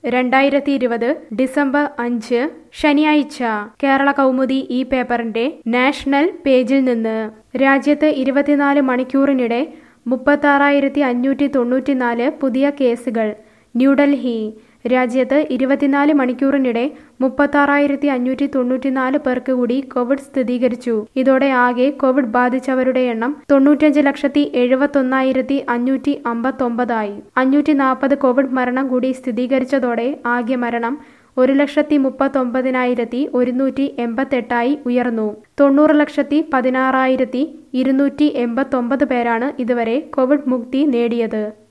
രണ്ടായിരത്തി ഇരുപത് ഡിസംബർ അഞ്ച് ശനിയാഴ്ച കേരള കൗമുദി ഈ പേപ്പറിന്റെ നാഷണൽ പേജിൽ നിന്ന് രാജ്യത്ത് ഇരുപത്തിനാല് മണിക്കൂറിനിടെ മുപ്പത്താറായിരത്തി അഞ്ഞൂറ്റി തൊണ്ണൂറ്റിനാല് പുതിയ കേസുകൾ ന്യൂഡൽഹി രാജ്യത്ത് ഇരുപത്തിനാല് മണിക്കൂറിനിടെ മുപ്പത്താറായിരത്തി അഞ്ഞൂറ്റി തൊണ്ണൂറ്റിനാല് പേർക്ക് കൂടി കോവിഡ് സ്ഥിരീകരിച്ചു ഇതോടെ ആകെ കോവിഡ് ബാധിച്ചവരുടെ എണ്ണം തൊണ്ണൂറ്റഞ്ച് ലക്ഷത്തി എഴുപത്തൊന്നായിരത്തി അഞ്ഞൂറ്റി അമ്പത്തൊമ്പതായി അഞ്ഞൂറ്റി നാൽപ്പത് കോവിഡ് മരണം കൂടി സ്ഥിരീകരിച്ചതോടെ ആകെ മരണം ഒരു ലക്ഷത്തി മുപ്പത്തൊമ്പതിനായിരത്തി ഒരുന്നൂറ്റി എൺപത്തെട്ടായി ഉയർന്നു തൊണ്ണൂറ് ലക്ഷത്തി പതിനാറായിരത്തി ഇരുന്നൂറ്റി എൺപത്തൊമ്പത് പേരാണ് ഇതുവരെ കോവിഡ് മുക്തി നേടിയത്